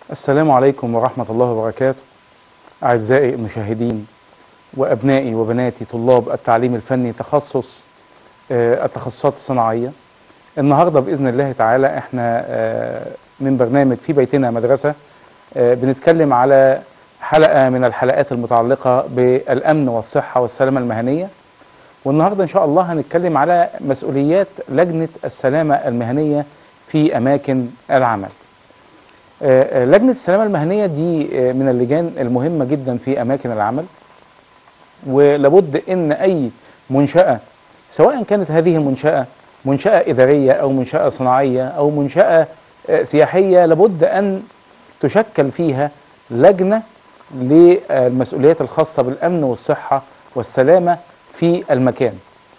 السلام عليكم ورحمة الله وبركاته أعزائي المشاهدين وأبنائي وبناتي طلاب التعليم الفني تخصص آه، التخصصات الصناعية النهاردة بإذن الله تعالى احنا آه، من برنامج في بيتنا مدرسة آه، بنتكلم على حلقة من الحلقات المتعلقة بالأمن والصحة والسلامة المهنية والنهاردة إن شاء الله هنتكلم على مسؤوليات لجنة السلامة المهنية في أماكن العمل آه، آه، لجنة السلامة المهنية دي آه، من اللجان المهمة جدا في أماكن العمل ولابد أن أي منشأة سواء كانت هذه المنشأة منشأة إدارية أو منشأة صناعية أو منشأة آه، سياحية لابد أن تشكل فيها لجنة للمسؤوليات الخاصة بالأمن والصحة والسلامة في المكان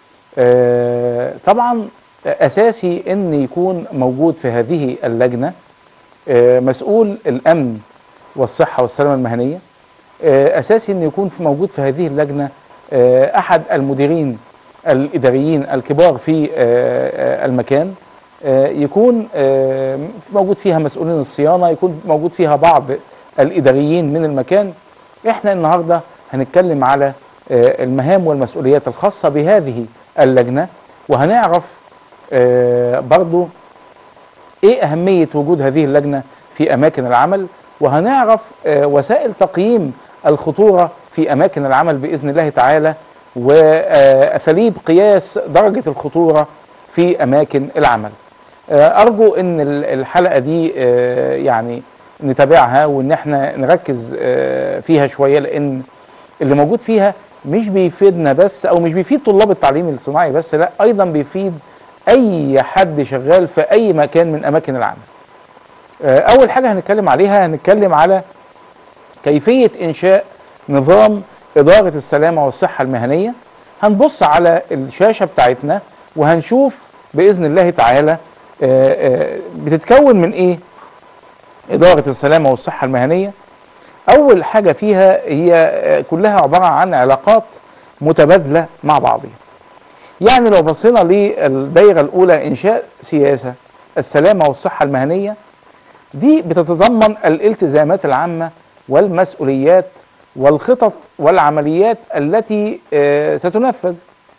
آه، طبعا أساسي أن يكون موجود في هذه اللجنة آه، مسؤول الامن والصحه والسلامه المهنيه آه، اساسي ان يكون في موجود في هذه اللجنه آه، احد المديرين الاداريين الكبار في آه، آه، المكان آه، يكون آه، موجود فيها مسؤولين الصيانه يكون موجود فيها بعض الاداريين من المكان احنا النهارده هنتكلم على آه، المهام والمسؤوليات الخاصه بهذه اللجنه وهنعرف آه، برضو ايه اهميه وجود هذه اللجنه في اماكن العمل وهنعرف آه، وسائل تقييم الخطوره في اماكن العمل باذن الله تعالى واساليب قياس درجه الخطوره في اماكن العمل آه، ارجو ان ال- الحلقه دي آه، يعني نتابعها وان احنا نركز آه، فيها شويه لان اللي موجود فيها مش بيفيدنا بس او مش بيفيد طلاب التعليم الصناعي بس لا ايضا بيفيد اي حد شغال في اي مكان من اماكن العمل آه، اول حاجه هنتكلم عليها هنتكلم على كيفيه انشاء نظام اداره السلامه والصحه المهنيه هنبص على الشاشه بتاعتنا وهنشوف باذن الله تعالى آه، آه، بتتكون من ايه اداره السلامه والصحه المهنيه اول حاجه فيها هي آه، كلها عباره عن علاقات متبادله مع بعضها يعني لو بصينا للدائرة الأولى إنشاء سياسة السلامة والصحة المهنية دي بتتضمن الالتزامات العامة والمسؤوليات والخطط والعمليات التي آه، ستنفذ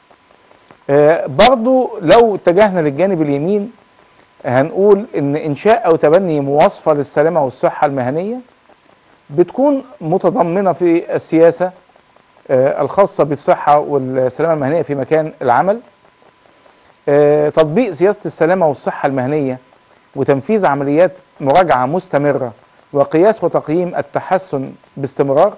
آه، برضو لو اتجهنا للجانب اليمين هنقول ان انشاء او تبني مواصفة للسلامة والصحة المهنية بتكون متضمنة في السياسة آه، الخاصة بالصحة والسلامة المهنية في مكان العمل آه، تطبيق سياسة السلامة والصحة المهنية وتنفيذ عمليات مراجعة مستمرة وقياس وتقييم التحسن باستمرار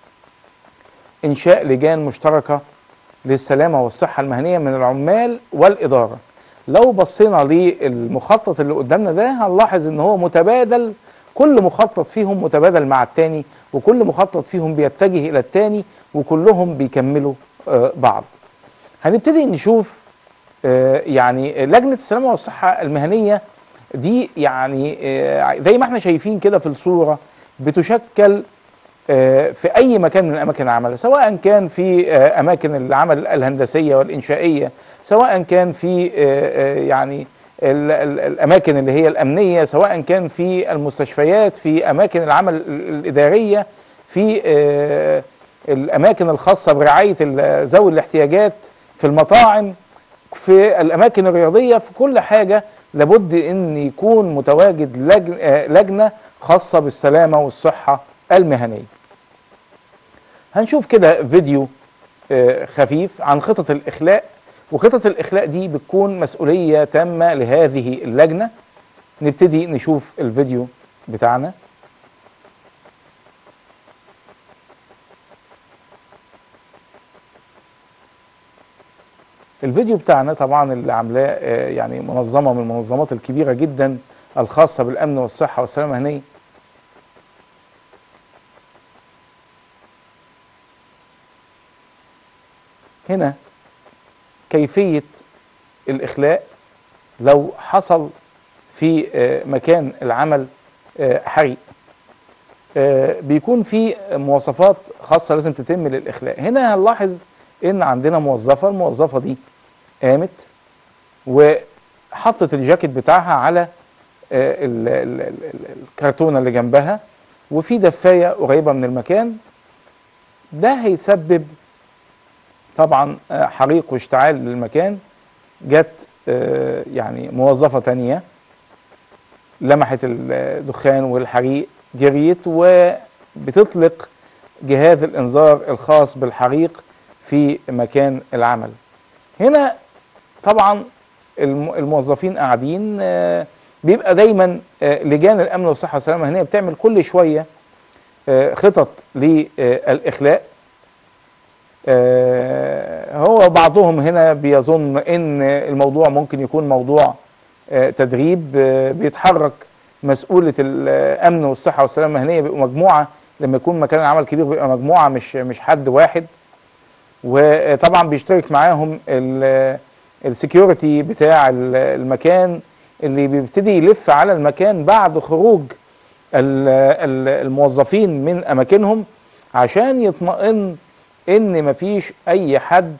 إنشاء لجان مشتركة للسلامة والصحة المهنية من العمال والإدارة لو بصينا للمخطط اللي قدامنا ده هنلاحظ ان هو متبادل كل مخطط فيهم متبادل مع التاني وكل مخطط فيهم بيتجه الى التاني وكلهم بيكملوا آه، بعض هنبتدي نشوف آه، يعني لجنة السلامة والصحة المهنية دي يعني آه، زي ما احنا شايفين كده في الصورة بتشكل آه، في أي مكان من أماكن العمل سواء كان في آه، أماكن العمل الهندسية والإنشائية سواء كان في آه، آه، يعني ال- ال- الأماكن اللي هي الأمنية سواء كان في المستشفيات في أماكن العمل ال- الإدارية في آه، الأماكن الخاصة برعاية ال- ذوي الاحتياجات في المطاعم في الأماكن الرياضية في كل حاجة لابد أن يكون متواجد لجن- آه، لجنة خاصة بالسلامة والصحة المهنية هنشوف كده فيديو آه، خفيف عن خطط الإخلاء وخطط الإخلاء دي بتكون مسؤولية تامة لهذه اللجنة نبتدي نشوف الفيديو بتاعنا الفيديو بتاعنا طبعا اللي عاملاه آه، يعني منظمة من المنظمات الكبيرة جدا الخاصة بالأمن والصحة والسلامة المهنية هنا كيفية الإخلاء لو حصل في آه، مكان العمل آه، حريق آه، بيكون في مواصفات خاصة لازم تتم للإخلاء هنا هنلاحظ إن عندنا موظفة الموظفة دي قامت وحطت الجاكيت بتاعها على آه، ال- ال- ال- ال- الكرتونه اللي جنبها وفي دفايه قريبه من المكان ده هيسبب طبعا آه، حريق واشتعال للمكان جت آه، يعني موظفه تانية لمحت الدخان والحريق جريت وبتطلق جهاز الانذار الخاص بالحريق في مكان العمل هنا طبعا الم- الموظفين قاعدين آه، بيبقى دايما آه، لجان الامن والصحه والسلامه هنا بتعمل كل شويه آه، خطط للاخلاء آه، هو بعضهم هنا بيظن ان الموضوع ممكن يكون موضوع آه، تدريب آه، بيتحرك مسؤولة الأمن والصحة والسلامة المهنية بيبقوا مجموعة لما يكون مكان العمل كبير بيبقى مجموعة مش مش حد واحد وطبعا بيشترك معاهم السكيورتي بتاع ال- المكان اللي بيبتدي يلف على المكان بعد خروج ال- ال- الموظفين من أماكنهم عشان يطمئن إن مفيش أي حد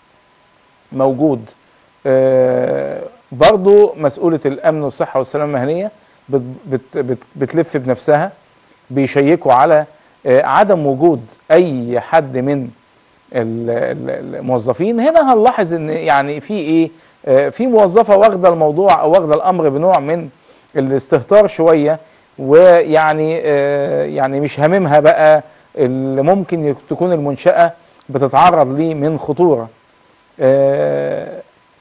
موجود آه، برضو مسؤولة الأمن والصحة والسلامة المهنية بت بت بت بتلف بنفسها بيشيكوا على آه، عدم وجود أي حد من ال- ال- الموظفين هنا هنلاحظ ان يعني في ايه آه، في موظفه واخده الموضوع او واخده الامر بنوع من الاستهتار شويه ويعني آه، يعني مش هاممها بقى اللي ممكن يك- تكون المنشاه بتتعرض ليه من خطوره آه،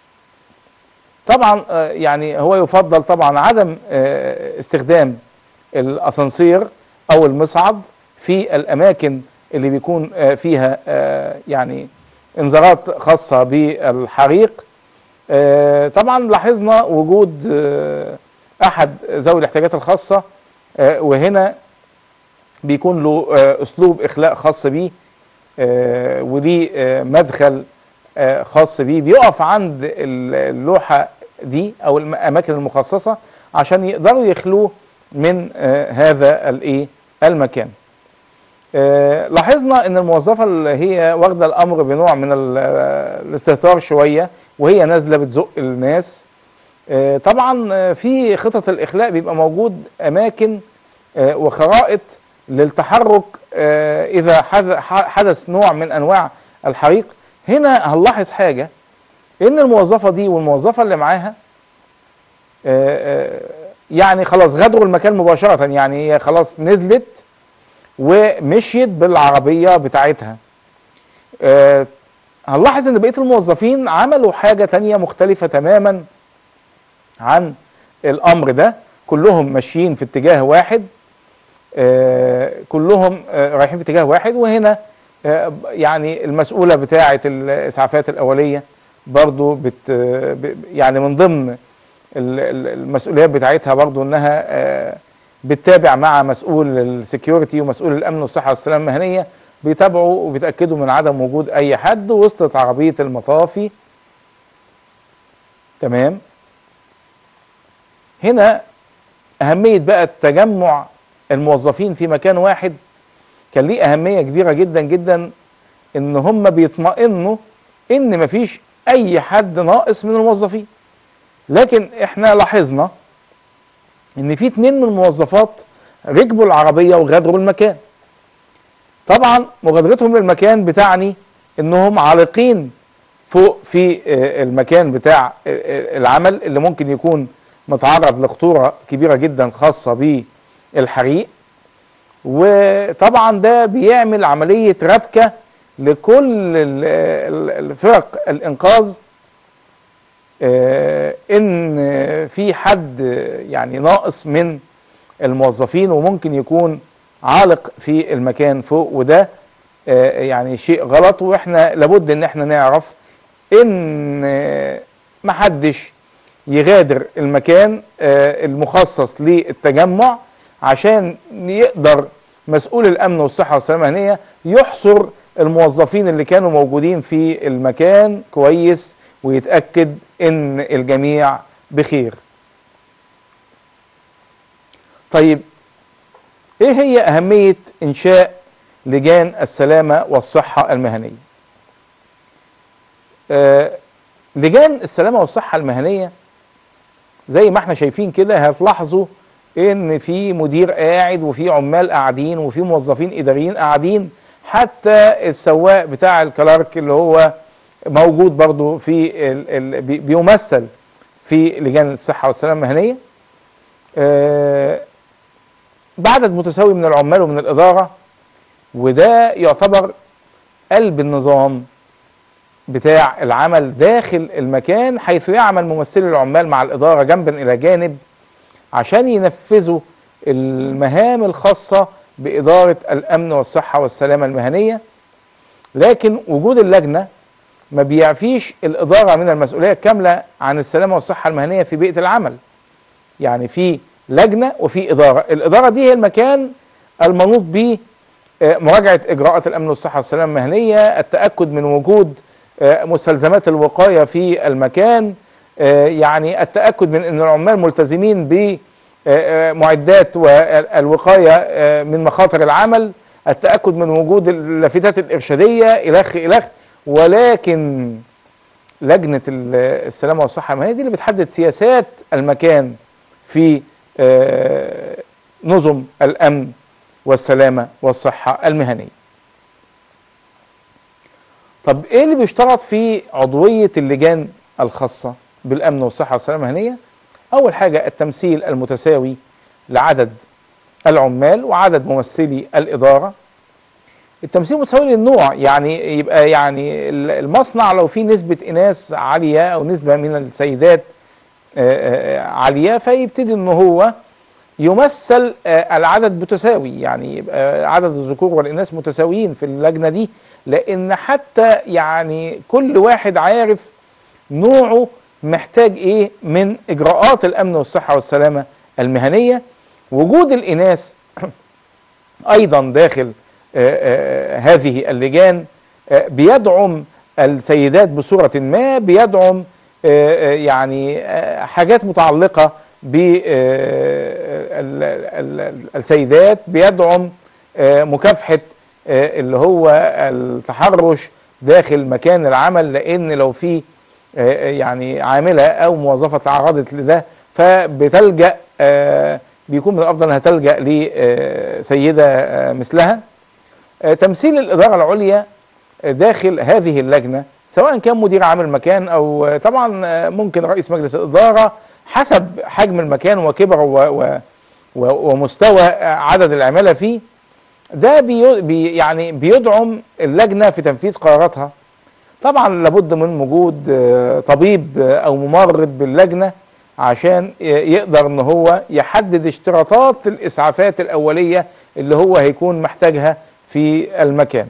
طبعا آه، يعني هو يفضل طبعا عدم آه، استخدام الاسانسير او المصعد في الاماكن اللي بيكون آه، فيها آه، يعني انذارات خاصه بالحريق آه، طبعا لاحظنا وجود آه، احد ذوي الاحتياجات الخاصه آه، وهنا بيكون له آه، اسلوب اخلاء خاص بيه آه، وليه آه، مدخل آه، خاص بيه بيقف عند ال- اللوحه دي او الاماكن المخصصه عشان يقدروا يخلوه من آه، هذا الايه المكان آه، لاحظنا ان الموظفه اللي هي واخده الامر بنوع من ال- آه، الاستهتار شويه وهي نازله بتزق الناس آه، طبعا آه، في خطط الاخلاء بيبقى موجود اماكن آه، وخرائط للتحرك آه، اذا حذ- ح- حدث نوع من انواع الحريق هنا هنلاحظ حاجه ان الموظفه دي والموظفه اللي معاها آه، آه، يعني خلاص غادروا المكان مباشره يعني هي خلاص نزلت ومشيت بالعربيه بتاعتها آه، هنلاحظ ان بقيه الموظفين عملوا حاجه تانية مختلفه تماما عن الامر ده كلهم ماشيين في اتجاه واحد آه، كلهم آه، رايحين في اتجاه واحد وهنا آه، يعني المسؤوله بتاعه الاسعافات الاوليه برضو بت ب- يعني من ضمن ال- ال- المسؤوليات بتاعتها برضو انها آه، بتتابع مع مسؤول السكيورتي ومسؤول الامن والصحه والسلامه المهنيه بيتابعوا وبيتاكدوا من عدم وجود اي حد وصلت عربيه المطافي تمام هنا اهميه بقى تجمع الموظفين في مكان واحد كان ليه اهميه كبيره جدا جدا ان هم بيطمئنوا ان مفيش اي حد ناقص من الموظفين لكن احنا لاحظنا ان في اتنين من الموظفات ركبوا العربيه وغادروا المكان طبعا مغادرتهم للمكان بتعني انهم عالقين فوق في آه، المكان بتاع آه، آه، العمل اللي ممكن يكون متعرض لخطوره كبيره جدا خاصه بالحريق وطبعا ده بيعمل عمليه ربكه لكل ال- ال- الفرق الانقاذ آه، ان في حد يعني ناقص من الموظفين وممكن يكون عالق في المكان فوق وده آه، يعني شيء غلط واحنا لابد ان احنا نعرف ان آه، محدش يغادر المكان آه، المخصص للتجمع عشان يقدر مسؤول الامن والصحه والسلامه المهنيه يحصر الموظفين اللي كانوا موجودين في المكان كويس ويتاكد ان الجميع بخير. طيب ايه هي اهميه انشاء لجان السلامه والصحه المهنيه؟ آه لجان السلامه والصحه المهنيه زي ما احنا شايفين كده هتلاحظوا ان في مدير قاعد وفي عمال قاعدين وفي موظفين اداريين قاعدين حتى السواق بتاع الكلارك اللي هو موجود برضو في ال ال بي- بيمثل في لجان الصحة والسلامة المهنية آه، بعدد متساوي من العمال ومن الإدارة وده يعتبر قلب النظام بتاع العمل داخل المكان حيث يعمل ممثلي العمال مع الإدارة جنبا إلى جانب عشان ينفذوا المهام الخاصة بإدارة الأمن والصحة والسلامة المهنية لكن وجود اللجنة ما بيعفيش الإدارة من المسؤولية الكاملة عن السلامة والصحة المهنية في بيئة العمل يعني في لجنة وفي إدارة الإدارة دي هي المكان المنوط به آه، مراجعة إجراءات الأمن والصحة والسلامة المهنية التأكد من وجود آه، مستلزمات الوقاية في المكان آه، يعني التأكد من أن العمال ملتزمين بمعدات والوقاية آه، من مخاطر العمل التأكد من وجود اللافتات الإرشادية إلخ إلخ ولكن لجنة ال- السلامة والصحة المهنية دي اللي بتحدد سياسات المكان في آه، نظم الأمن والسلامة والصحة المهنية طب ايه اللي بيشترط في عضوية اللجان الخاصة بالأمن والصحة والسلامة المهنية أول حاجة التمثيل المتساوي لعدد العمال وعدد ممثلي الإدارة التمثيل متساوي للنوع يعني يبقى يعني ال- المصنع لو فيه نسبة إناث عالية أو نسبة من السيدات آه، آه، عالية فيبتدي إن هو يمثل آه، العدد متساوي يعني يبقى عدد الذكور والإناث متساويين في اللجنة دي لأن حتى يعني كل واحد عارف نوعه محتاج إيه من إجراءات الأمن والصحة والسلامة المهنية وجود الإناث أيضا داخل آه، آه، هذه اللجان آه، بيدعم السيدات بصورة ما بيدعم آه، آه، يعني آه، حاجات متعلقة بالسيدات بيدعم آه، مكافحة آه، اللي هو التحرش داخل مكان العمل لأن لو في آه، يعني عاملة أو موظفة تعرضت لده فبتلجأ آه، بيكون من الأفضل أنها تلجأ لسيدة آه، مثلها آه، تمثيل الإدارة العليا داخل هذه اللجنة سواء كان مدير عام المكان أو آه، طبعا آه، ممكن رئيس مجلس الإدارة حسب حجم المكان وكبره و- و- و- ومستوى آه، عدد العمالة فيه ده بي بي يعني بيدعم اللجنة في تنفيذ قراراتها طبعا لابد من وجود آه، طبيب آه، او ممرض باللجنه عشان ي- يقدر ان هو يحدد اشتراطات الاسعافات الاوليه اللي هو هيكون محتاجها في المكان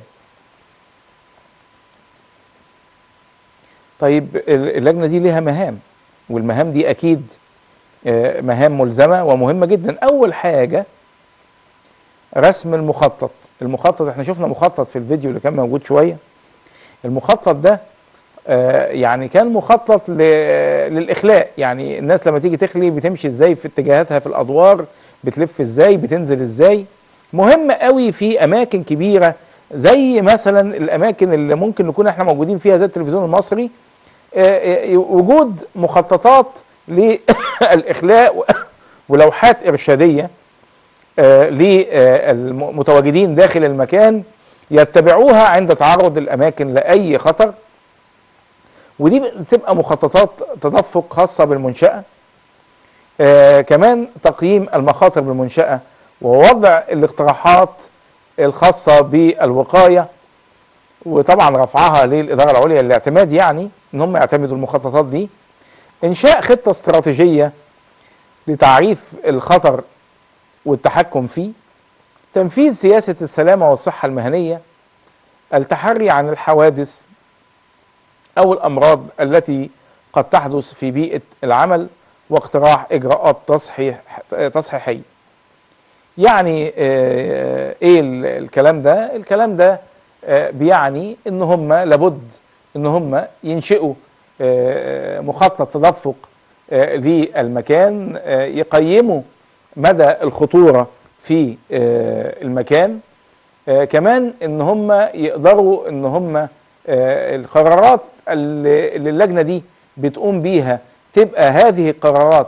طيب ال- اللجنه دي ليها مهام والمهام دي اكيد آه، مهام ملزمه ومهمه جدا اول حاجه رسم المخطط المخطط احنا شفنا مخطط في الفيديو اللي كان موجود شويه المخطط ده آه، يعني كان مخطط ل- للإخلاء يعني الناس لما تيجي تخلي بتمشي ازاي في اتجاهاتها في الأدوار بتلف ازاي بتنزل ازاي مهم قوي في أماكن كبيرة زي مثلا الأماكن اللي ممكن نكون احنا موجودين فيها زي التلفزيون المصري آه، آه، وجود مخططات للإخلاء و- ولوحات إرشادية آه، للمتواجدين داخل المكان يتبعوها عند تعرض الأماكن لأي خطر ودي بتبقى مخططات تدفق خاصة بالمنشأة آه كمان تقييم المخاطر بالمنشأة ووضع الاقتراحات الخاصة بالوقاية وطبعا رفعها للإدارة العليا للاعتماد يعني إن هم يعتمدوا المخططات دي إنشاء خطة استراتيجية لتعريف الخطر والتحكم فيه تنفيذ سياسة السلامة والصحة المهنية التحري عن الحوادث أو الأمراض التي قد تحدث في بيئة العمل واقتراح إجراءات تصحيح تصحيحية يعني آه، إيه ال- الكلام ده الكلام ده آه، بيعني إن هم لابد إن هم ينشئوا آه، مخطط تدفق آه، للمكان آه، يقيموا مدى الخطورة في آه، المكان آه، كمان ان هم يقدروا ان هم آه، القرارات اللي اللي اللجنه دي بتقوم بيها تبقى هذه القرارات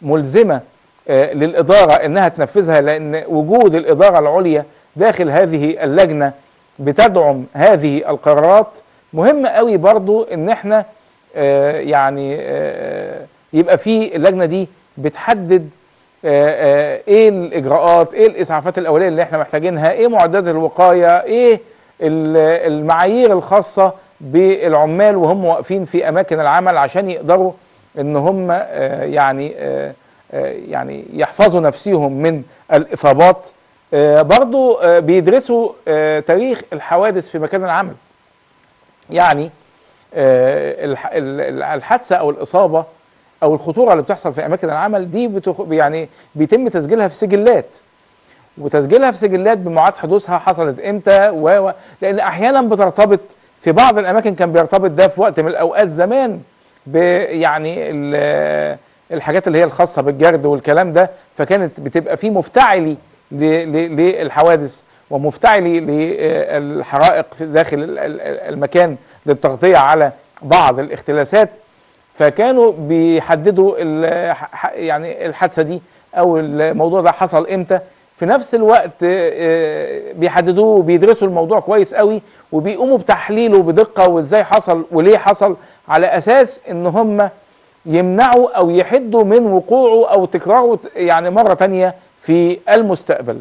ملزمه آه، للاداره انها تنفذها لان وجود الاداره العليا داخل هذه اللجنه بتدعم هذه القرارات مهم قوي برضو ان احنا آه، يعني آه، يبقى في اللجنه دي بتحدد آه، آه، ايه الاجراءات ايه الاسعافات الاوليه اللي احنا محتاجينها ايه معدات الوقايه ايه ال- المعايير الخاصه بالعمال وهم واقفين في اماكن العمل عشان يقدروا ان هم آه، يعني آه، آه، يعني يحفظوا نفسهم من الاصابات آه، برضو آه، بيدرسوا آه، تاريخ الحوادث في مكان العمل يعني آه، الح- ال- ال- الحادثه او الاصابه او الخطوره اللي بتحصل في اماكن العمل دي بتخ... يعني بيتم تسجيلها في سجلات وتسجيلها في سجلات بمواعيد حدوثها حصلت امتى و... و... لان احيانا بترتبط في بعض الاماكن كان بيرتبط ده في وقت من الاوقات زمان ب يعني ال... الحاجات اللي هي الخاصه بالجرد والكلام ده فكانت بتبقى في مفتعلي ل... ل... للحوادث ومفتعلي للحرائق في داخل ال- ال- المكان للتغطيه على بعض الاختلاسات فكانوا بيحددوا ال- ح- يعني الحادثه دي او الموضوع ده حصل امتى في نفس الوقت آه، بيحددوه وبيدرسوا الموضوع كويس قوي وبيقوموا بتحليله بدقه وازاي حصل وليه حصل على اساس ان هم يمنعوا او يحدوا من وقوعه او تكراره يعني مره تانية في المستقبل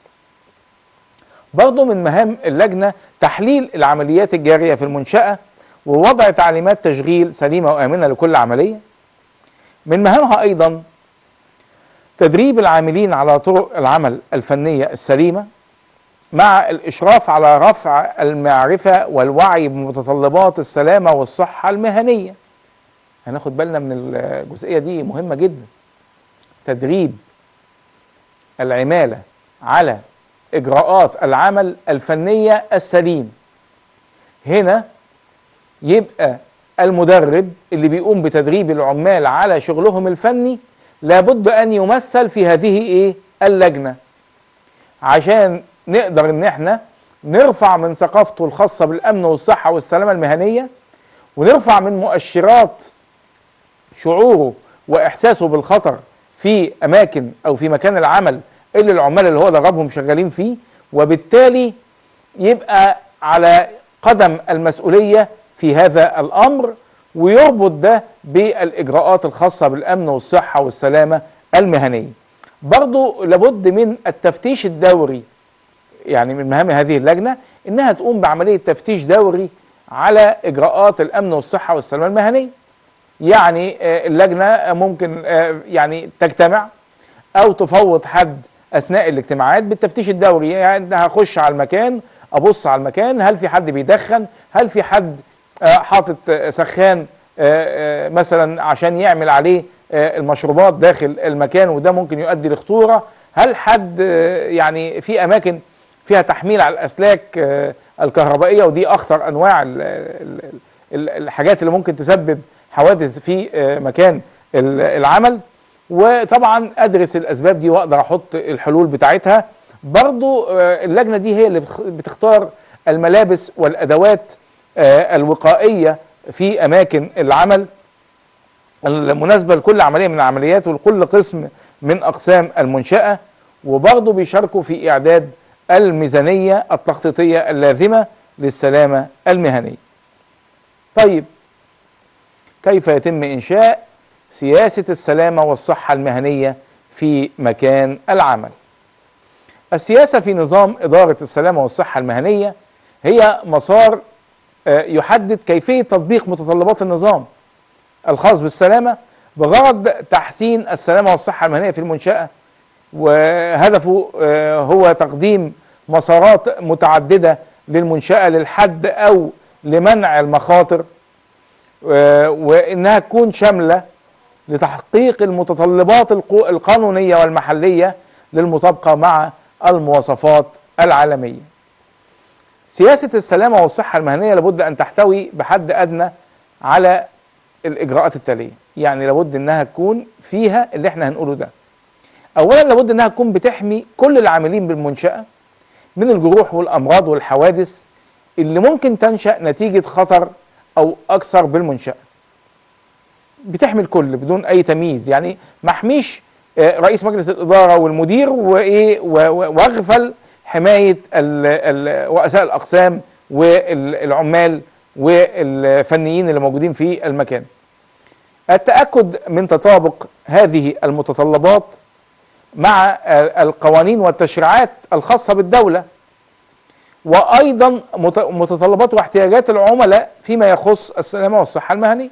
برضه من مهام اللجنه تحليل العمليات الجاريه في المنشاه ووضع تعليمات تشغيل سليمه وامنه لكل عمليه من مهامها ايضا تدريب العاملين على طرق العمل الفنيه السليمه مع الاشراف على رفع المعرفه والوعي بمتطلبات السلامه والصحه المهنيه هناخد بالنا من الجزئيه دي مهمه جدا تدريب العماله على اجراءات العمل الفنيه السليم هنا يبقى المدرب اللي بيقوم بتدريب العمال على شغلهم الفني لابد ان يمثل في هذه ايه اللجنه عشان نقدر ان احنا نرفع من ثقافته الخاصه بالامن والصحه والسلامه المهنيه ونرفع من مؤشرات شعوره واحساسه بالخطر في اماكن او في مكان العمل اللي العمال اللي هو دربهم شغالين فيه وبالتالي يبقى على قدم المسؤوليه في هذا الامر ويربط ده بالاجراءات الخاصه بالامن والصحه والسلامه المهنيه. برضو لابد من التفتيش الدوري يعني من مهام هذه اللجنه انها تقوم بعمليه تفتيش دوري على اجراءات الامن والصحه والسلامه المهنيه. يعني آه، اللجنه ممكن آه، يعني تجتمع او تفوض حد اثناء الاجتماعات بالتفتيش الدوري يعني هخش على المكان ابص على المكان هل في حد بيدخن هل في حد آه، حاطط آه، سخان آه، آه، مثلا عشان يعمل عليه آه، المشروبات داخل المكان وده ممكن يؤدي لخطوره هل حد آه، يعني في اماكن فيها تحميل على الاسلاك آه، الكهربائيه ودي اخطر انواع ال- ال- ال- الحاجات اللي ممكن تسبب حوادث في آه، مكان ال- العمل وطبعا ادرس الاسباب دي واقدر احط الحلول بتاعتها برضو آه، اللجنه دي هي اللي بتخ- بتختار الملابس والادوات آه، الوقائيه في اماكن العمل المناسبه لكل عمليه من العمليات ولكل قسم من اقسام المنشاه وبرضه بيشاركوا في اعداد الميزانيه التخطيطيه اللازمه للسلامه المهنيه. طيب كيف يتم انشاء سياسه السلامه والصحه المهنيه في مكان العمل؟ السياسه في نظام اداره السلامه والصحه المهنيه هي مسار آه، يحدد كيفيه تطبيق متطلبات النظام الخاص بالسلامه بغرض تحسين السلامه والصحه المهنيه في المنشاه وهدفه آه، هو تقديم مسارات متعدده للمنشاه للحد او لمنع المخاطر آه، وانها تكون شامله لتحقيق المتطلبات القو- القانونيه والمحليه للمطابقه مع المواصفات العالميه. سياسه السلامه والصحه المهنيه لابد ان تحتوي بحد ادنى على الاجراءات التاليه، يعني لابد انها تكون فيها اللي احنا هنقوله ده. اولا لابد انها تكون بتحمي كل العاملين بالمنشاه من الجروح والامراض والحوادث اللي ممكن تنشا نتيجه خطر او اكثر بالمنشاه. بتحمي الكل بدون اي تمييز يعني ما احميش آه، رئيس مجلس الاداره والمدير وايه و- و- واغفل حمايه ال- ال- رؤساء الاقسام والعمال والفنيين اللي موجودين في المكان. التاكد من تطابق هذه المتطلبات مع آه، القوانين والتشريعات الخاصه بالدوله وايضا مت- متطلبات واحتياجات العملاء فيما يخص السلامه والصحه المهنيه.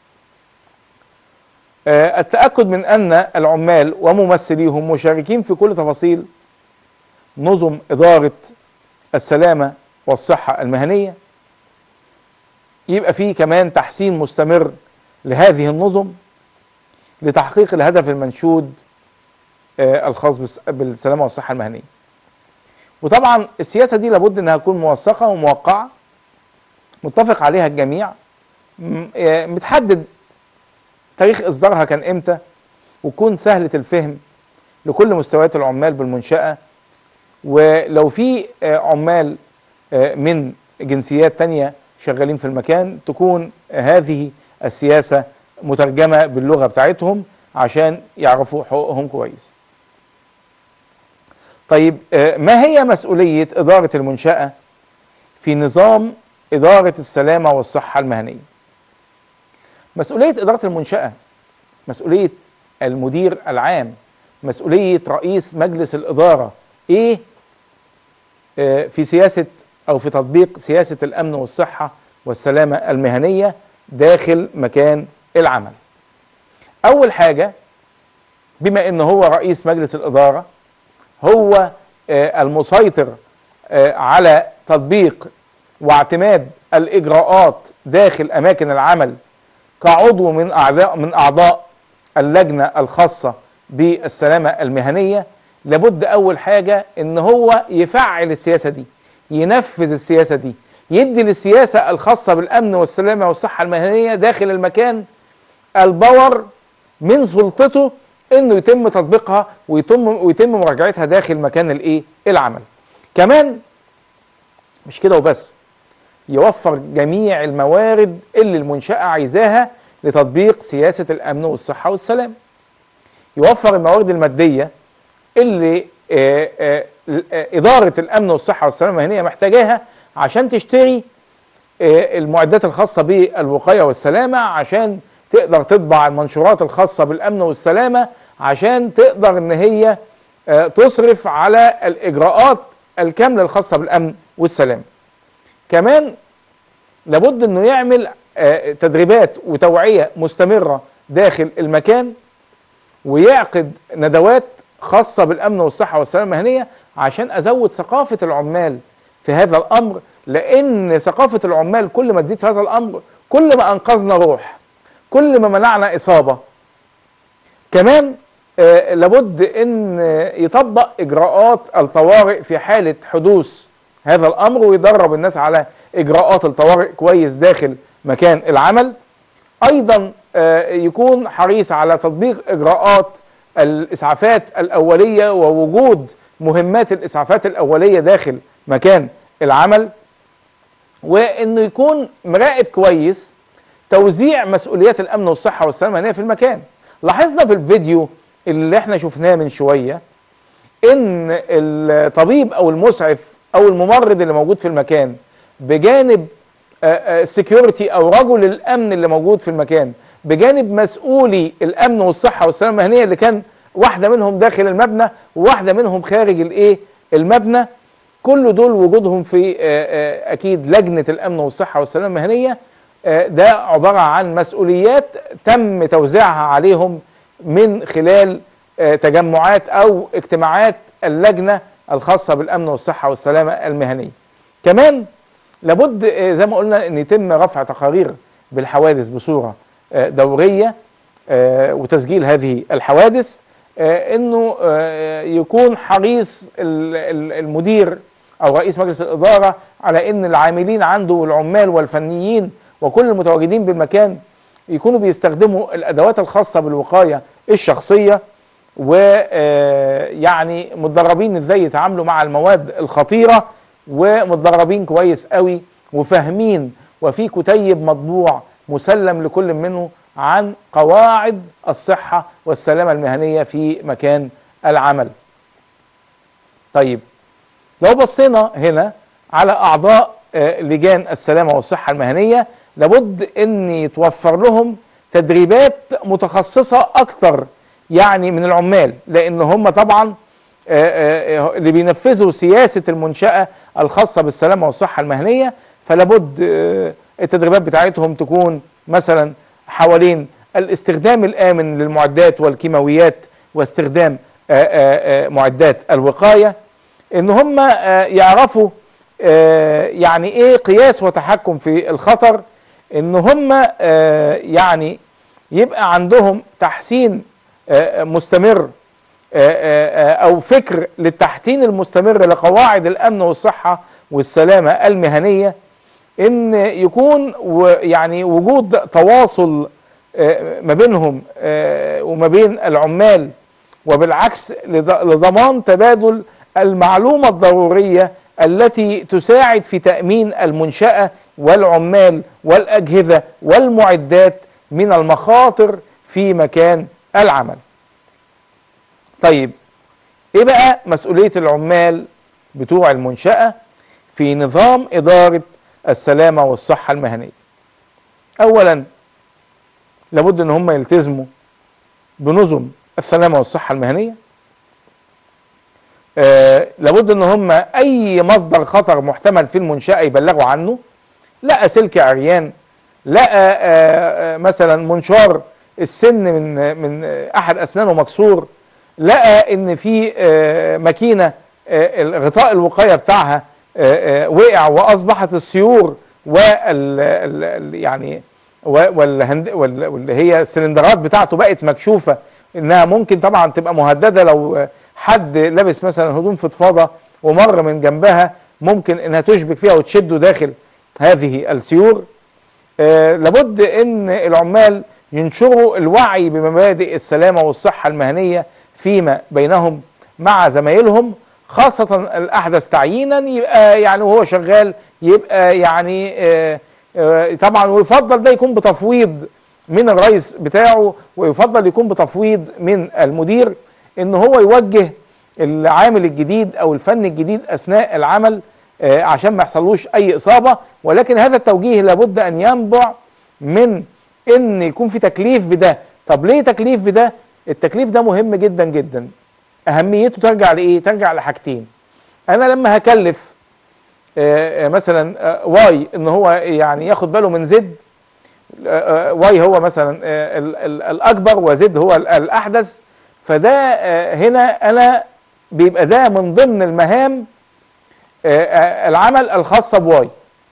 آه، التأكد من أن العمال وممثليهم مشاركين في كل تفاصيل نظم إدارة السلامة والصحة المهنية يبقى فيه كمان تحسين مستمر لهذه النظم لتحقيق الهدف المنشود آه، الخاص بالس- بالسلامة والصحة المهنية وطبعا السياسة دي لابد أنها تكون موثقة وموقعة متفق عليها الجميع م- آه، متحدد تاريخ اصدارها كان امتى وتكون سهله الفهم لكل مستويات العمال بالمنشاه ولو في آه، عمال آه، من جنسيات تانية شغالين في المكان تكون هذه السياسه مترجمه باللغه بتاعتهم عشان يعرفوا حقوقهم كويس. طيب آه، ما هي مسؤوليه اداره المنشاه في نظام اداره السلامه والصحه المهنيه؟ مسؤولية إدارة المنشأة مسؤولية المدير العام مسؤولية رئيس مجلس الإدارة إيه آه، في سياسة أو في تطبيق سياسة الأمن والصحة والسلامة المهنية داخل مكان العمل أول حاجة بما إن هو رئيس مجلس الإدارة هو آه، المسيطر آه، على تطبيق واعتماد الإجراءات داخل أماكن العمل كعضو من اعضاء من اعضاء اللجنه الخاصه بالسلامه المهنيه لابد اول حاجه ان هو يفعل السياسه دي ينفذ السياسه دي يدي للسياسه الخاصه بالامن والسلامه والصحه المهنيه داخل المكان الباور من سلطته انه يتم تطبيقها ويتم ويتم مراجعتها داخل مكان الايه العمل كمان مش كده وبس يوفر جميع الموارد اللي المنشأة عايزاها لتطبيق سياسة الأمن والصحة والسلام يوفر الموارد المادية اللي آه، آه، آه، إدارة الأمن والصحة والسلامة المهنية محتاجاها عشان تشتري آه، المعدات الخاصة بالوقاية والسلامة عشان تقدر تطبع المنشورات الخاصة بالأمن والسلامة عشان تقدر إن هي آه، تصرف على الإجراءات الكاملة الخاصة بالأمن والسلامة كمان لابد انه يعمل آه، تدريبات وتوعيه مستمره داخل المكان ويعقد ندوات خاصه بالامن والصحه والسلامه المهنيه عشان ازود ثقافه العمال في هذا الامر لان ثقافه العمال كل ما تزيد في هذا الامر كل ما انقذنا روح كل ما منعنا اصابه كمان آه، لابد ان آه، يطبق اجراءات الطوارئ في حاله حدوث هذا الامر ويدرب الناس على اجراءات الطوارئ كويس داخل مكان العمل ايضا آه، يكون حريص على تطبيق اجراءات الاسعافات الاوليه ووجود مهمات الاسعافات الاوليه داخل مكان العمل وانه يكون مراقب كويس توزيع مسؤوليات الامن والصحه والسلامه المهنيه في المكان لاحظنا في الفيديو اللي احنا شفناه من شويه ان الطبيب او المسعف او الممرض اللي موجود في المكان بجانب السكيورتي او رجل الامن اللي موجود في المكان بجانب مسؤولي الامن والصحه والسلامه المهنيه اللي كان واحده منهم داخل المبنى وواحده منهم خارج الايه المبنى كل دول وجودهم في آه، آه، اكيد لجنه الامن والصحه والسلامه المهنيه آه، ده عباره عن مسؤوليات تم توزيعها عليهم من خلال آه، تجمعات او اجتماعات اللجنه الخاصه بالامن والصحه والسلامه المهنيه. كمان لابد آه، زي ما قلنا ان يتم رفع تقارير بالحوادث بصوره آه، دوريه آه، وتسجيل هذه الحوادث آه، انه آه، يكون حريص ال- ال- المدير او رئيس مجلس الاداره على ان العاملين عنده والعمال والفنيين وكل المتواجدين بالمكان يكونوا بيستخدموا الادوات الخاصه بالوقايه الشخصيه ويعني متدربين ازاي يتعاملوا مع المواد الخطيره ومتدربين كويس قوي وفاهمين وفي كتيب مطبوع مسلم لكل منه عن قواعد الصحة والسلامة المهنية في مكان العمل طيب لو بصينا هنا على أعضاء آه، لجان السلامة والصحة المهنية لابد أن يتوفر لهم تدريبات متخصصة أكتر يعني من العمال لأن هم طبعا آه، آه، اللي بينفذوا سياسة المنشأة الخاصة بالسلامة والصحة المهنية فلابد آه، التدريبات بتاعتهم تكون مثلا حوالين الاستخدام الآمن للمعدات والكيماويات واستخدام آه، آه، آه، معدات الوقاية ان هم آه، يعرفوا آه، يعني ايه قياس وتحكم في الخطر ان هم آه، يعني يبقى عندهم تحسين آه، مستمر آه، آه، آه، او فكر للتحسين المستمر لقواعد الامن والصحه والسلامه المهنيه ان يكون و- يعني وجود تواصل آه، ما بينهم آه، وما بين العمال وبالعكس لض- لضمان تبادل المعلومه الضروريه التي تساعد في تامين المنشاه والعمال والاجهزه والمعدات من المخاطر في مكان العمل. طيب ايه بقى مسؤوليه العمال بتوع المنشاه في نظام اداره السلامه والصحه المهنيه؟ اولا لابد ان هم يلتزموا بنظم السلامه والصحه المهنيه آه لابد ان هم اي مصدر خطر محتمل في المنشاه يبلغوا عنه لقى سلك عريان لقى آه آه مثلا منشار السن من من احد اسنانه مكسور لقى ان في آه ماكينه آه غطاء الوقايه بتاعها آه آه وقع واصبحت السيور وال ال- ال- يعني و- والهند وال- واللي هي السلندرات بتاعته بقت مكشوفه انها ممكن طبعا تبقى مهدده لو حد لابس مثلا هدوم فضفاضه ومر من جنبها ممكن انها تشبك فيها وتشده داخل هذه السيور آه لابد ان العمال ينشروا الوعي بمبادئ السلامه والصحه المهنيه فيما بينهم مع زمايلهم خاصه الاحدث تعيينا يبقى يعني وهو شغال يبقى يعني آه آه طبعا ويفضل ده يكون بتفويض من الرئيس بتاعه ويفضل يكون بتفويض من المدير ان هو يوجه العامل الجديد او الفن الجديد اثناء العمل آه، عشان ما يحصلوش اي اصابه ولكن هذا التوجيه لابد ان ينبع من ان يكون في تكليف بده طب ليه تكليف بده التكليف ده مهم جدا جدا اهميته ترجع لايه ترجع لحاجتين انا لما هكلف آه، آه، مثلا آه، واي ان هو يعني ياخد باله من زد آه، آه، واي هو مثلا آه، ال- ال- الاكبر وزد هو ال- الاحدث فده آه، هنا انا بيبقى ده من ضمن المهام آه، آه، العمل الخاصه بواي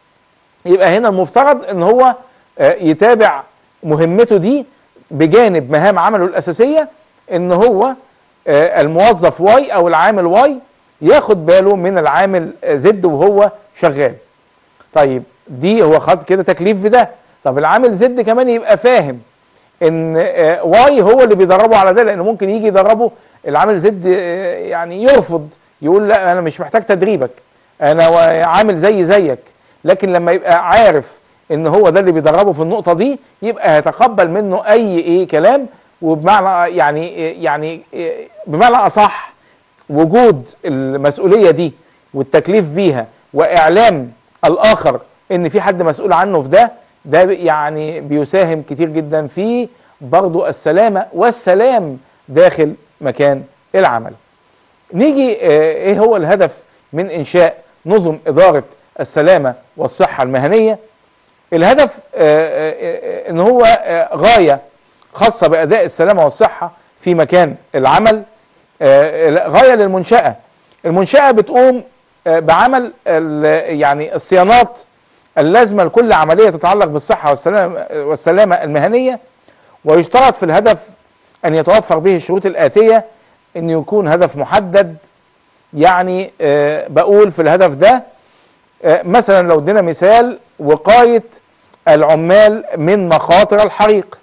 يبقى هنا المفترض ان هو آه، يتابع مهمته دي بجانب مهام عمله الاساسيه ان هو آه، الموظف واي او العامل واي ياخد باله من العامل آه، زد وهو شغال طيب دي هو خد كده تكليف بده طب العامل زد كمان يبقى فاهم ان آه، واي هو اللي بيدربه على ده لانه ممكن يجي يدربه العامل زد آه، يعني يرفض يقول لا انا مش محتاج تدريبك انا و- عامل زي زيك لكن لما يبقى عارف ان هو ده اللي بيدربه في النقطه دي يبقى هيتقبل منه اي ايه كلام وبمعنى يعني يعني بمعنى اصح وجود المسؤوليه دي والتكليف بيها واعلام الاخر ان في حد مسؤول عنه في ده ده يعني بيساهم كتير جدا في برضو السلامه والسلام داخل مكان العمل نيجي آه، ايه هو الهدف من انشاء نظم اداره السلامه والصحه المهنيه الهدف آه، آه، آه، ان هو آه، غايه خاصه باداء السلامه والصحه في مكان العمل آه، غايه للمنشاه المنشاه بتقوم آه، بعمل ال- يعني الصيانات اللازمه لكل عمليه تتعلق بالصحه والسلامه والسلامه المهنيه ويشترط في الهدف ان يتوفر به الشروط الاتيه ان يكون هدف محدد يعني آه، بقول في الهدف ده آه، مثلا لو ادينا مثال وقايه العمال من مخاطر الحريق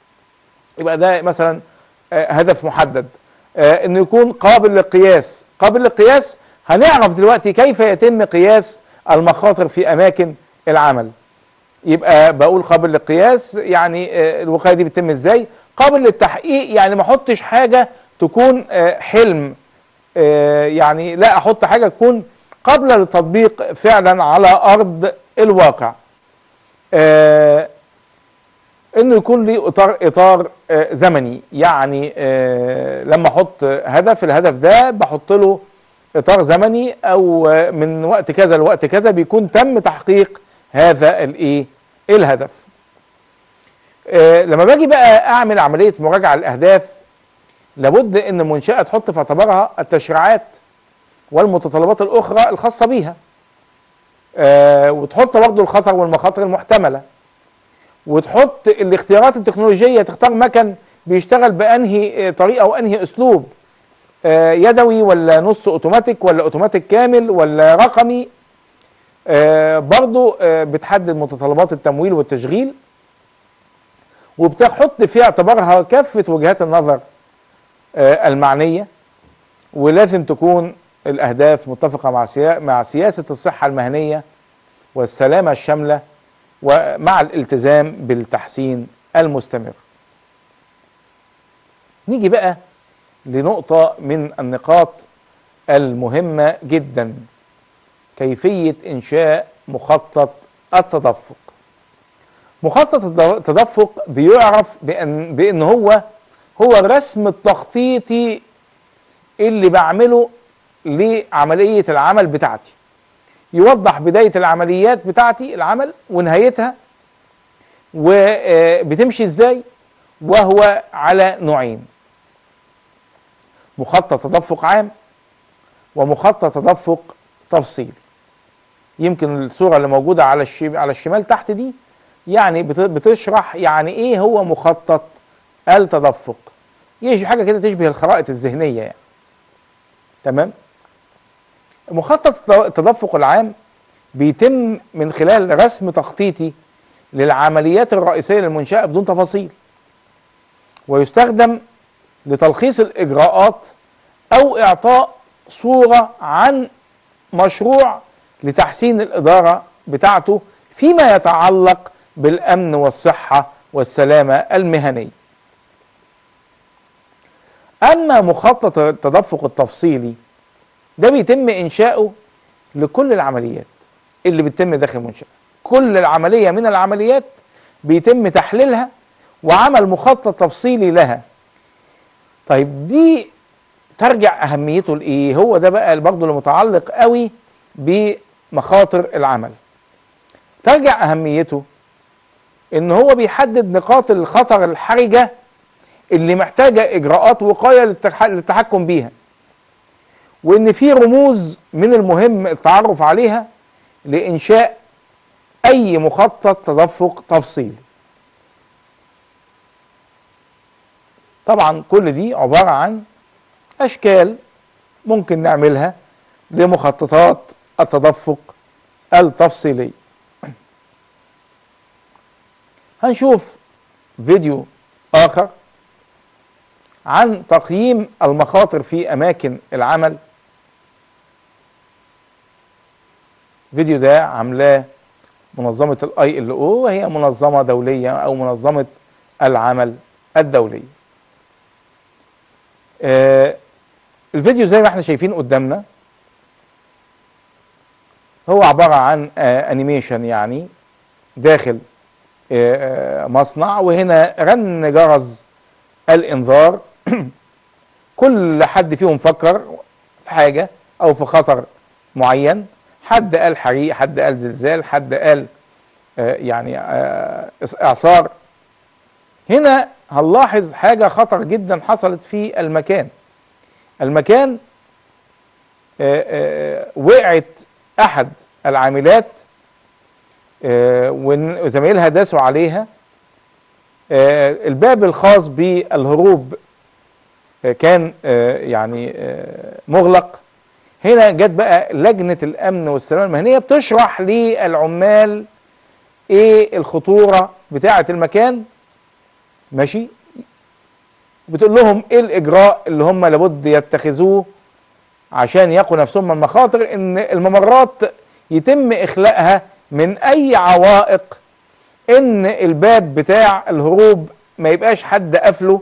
يبقى ده مثلا آه، هدف محدد آه، انه يكون قابل للقياس قابل للقياس هنعرف دلوقتي كيف يتم قياس المخاطر في اماكن العمل يبقى بقول قابل للقياس يعني آه، الوقايه دي بتتم ازاي قابل للتحقيق يعني ما احطش حاجه تكون آه، حلم آه، يعني لا احط حاجه تكون قابله للتطبيق فعلا على ارض الواقع آه، انه يكون لي اطار اطار آه، زمني يعني آه، لما احط هدف الهدف ده بحط له اطار زمني او آه، من وقت كذا لوقت كذا بيكون تم تحقيق هذا الايه الهدف آه، لما باجي بقى اعمل عمليه مراجعه الاهداف لابد ان المنشاه تحط في اعتبارها التشريعات والمتطلبات الاخرى الخاصه بيها آه، وتحط برضه الخطر والمخاطر المحتمله وتحط الاختيارات التكنولوجيه تختار مكن بيشتغل بانهي آه، طريقه وانهي اسلوب آه، يدوي ولا نص اوتوماتيك ولا اوتوماتيك كامل ولا رقمي آه، برضو آه، بتحدد متطلبات التمويل والتشغيل وبتحط في اعتبارها كافة وجهات النظر آه، المعنية ولازم تكون الأهداف متفقة مع سيا- مع سياسة الصحة المهنية والسلامة الشاملة ومع الالتزام بالتحسين المستمر نيجي بقى لنقطة من النقاط المهمة جدا كيفية إنشاء مخطط التدفق مخطط الد- التدفق بيعرف بأن, بأن هو هو الرسم التخطيطي اللي بعمله لعملية العمل بتاعتي يوضح بداية العمليات بتاعتي العمل ونهايتها وبتمشي ازاي وهو على نوعين مخطط تدفق عام ومخطط تدفق تفصيلي يمكن الصورة اللي موجودة على الشمال على الشمال تحت دي يعني بت- بتشرح يعني ايه هو مخطط التدفق يجي حاجة كده تشبه الخرائط الذهنية يعني تمام مخطط التدفق العام بيتم من خلال رسم تخطيطي للعمليات الرئيسية للمنشأة بدون تفاصيل ويستخدم لتلخيص الإجراءات أو إعطاء صورة عن مشروع لتحسين الإدارة بتاعته فيما يتعلق بالأمن والصحة والسلامة المهنية أما مخطط التدفق التفصيلي ده بيتم إنشاؤه لكل العمليات اللي بتتم داخل المنشأة كل العملية من العمليات بيتم تحليلها وعمل مخطط تفصيلي لها طيب دي ترجع أهميته لإيه هو ده بقى برضه اللي متعلق قوي بمخاطر العمل ترجع أهميته إن هو بيحدد نقاط الخطر الحرجة اللي محتاجة إجراءات وقاية للتح- للتحكم بيها وإن في رموز من المهم التعرف عليها لإنشاء أي مخطط تدفق تفصيلي طبعا كل دي عبارة عن أشكال ممكن نعملها لمخططات التدفق التفصيلي هنشوف فيديو آخر عن تقييم المخاطر في أماكن العمل فيديو ده عاملاه منظمة الاي ال او وهي منظمة دولية او منظمة العمل الدولية آه الفيديو زي ما احنا شايفين قدامنا هو عبارة عن آه انيميشن يعني داخل آه آه، مصنع وهنا رن جرس الانذار كل حد فيهم فكر في حاجة او في خطر معين حد قال حريق حد قال زلزال حد قال آه، يعني آه، اعصار هنا هنلاحظ حاجة خطر جدا حصلت في المكان المكان آه، آه، وقعت احد العاملات آه، وزمايلها داسوا عليها آه، الباب الخاص بالهروب آه، كان آه، يعني آه، مغلق هنا جت بقى لجنة الأمن والسلامة المهنية بتشرح للعمال إيه الخطورة بتاعة المكان ماشي بتقول لهم إيه الإجراء اللي هم لابد يتخذوه عشان يقوا نفسهم من المخاطر إن الممرات يتم إخلاءها من أي عوائق ان الباب بتاع الهروب ما يبقاش حد قافله